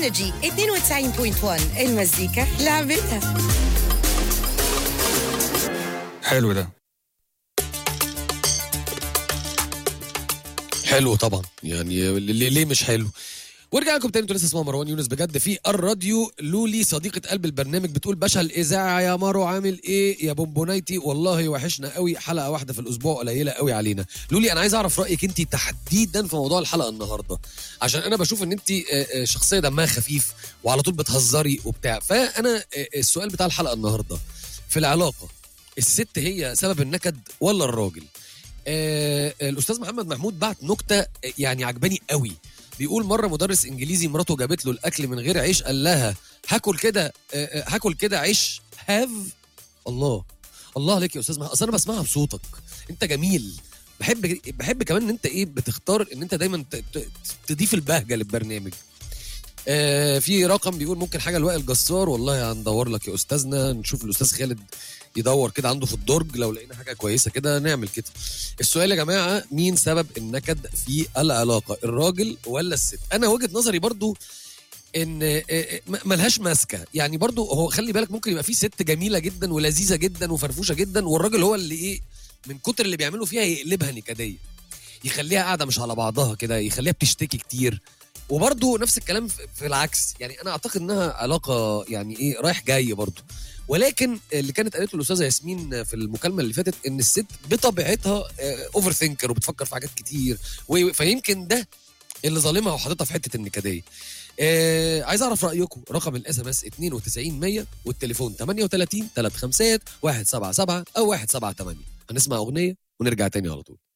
انرجي 92.1 المزيكا لعبتها حلو ده حلو طبعا يعني ليه ليه مش حلو ورجع لكم تاني انتوا لسه اسمها مروان يونس بجد في الراديو لولي صديقة قلب البرنامج بتقول باشا الإذاعة يا مارو عامل إيه يا بونبونايتي والله وحشنا قوي حلقة واحدة في الأسبوع قليلة قوي علينا لولي أنا عايز أعرف رأيك أنت تحديدا في موضوع الحلقة النهاردة عشان أنا بشوف إن أنت آه، آه، شخصية دمها خفيف وعلى طول بتهزري وبتاع فأنا آه، السؤال بتاع الحلقة النهاردة في العلاقة الست هي سبب النكد ولا الراجل؟ آه الاستاذ محمد محمود بعت نكته آه، يعني عجباني قوي بيقول مره مدرس انجليزي مراته جابت له الاكل من غير عيش قال لها هاكل كده آه، آه، هاكل كده عيش هاف الله الله عليك يا استاذ محمد اصل انا بسمعها بصوتك انت جميل بحب بحب كمان ان انت ايه بتختار ان انت دايما ت- ت- تضيف البهجه للبرنامج آه في رقم بيقول ممكن حاجه لوائل جسار والله هندور لك يا استاذنا نشوف الاستاذ خالد يدور كده عنده في الدرج لو لقينا حاجه كويسه كده نعمل كده السؤال يا جماعه مين سبب النكد في العلاقه الراجل ولا الست انا وجهه نظري برضو ان آه، آه، م- ملهاش ماسكه يعني برضو هو خلي بالك ممكن يبقى في ست جميله جدا ولذيذه جدا وفرفوشه جدا والراجل هو اللي ايه من كتر اللي بيعملوا فيها يقلبها نكديه يخليها قاعده مش على بعضها كده يخليها بتشتكي كتير وبرضه نفس الكلام في في العكس يعني انا اعتقد انها علاقه يعني ايه رايح جاي برضه ولكن اللي كانت قالته الاستاذه ياسمين في المكالمه اللي فاتت ان الست بطبيعتها اوفر ثينكر وبتفكر في حاجات كتير و- فيمكن ده اللي ظالمها وحاططها في حته النكديه آه عايز اعرف رايكم رقم الاس ام اس 92 100 والتليفون 38 3 5 177 او 178 هنسمع اغنيه ونرجع تاني على طول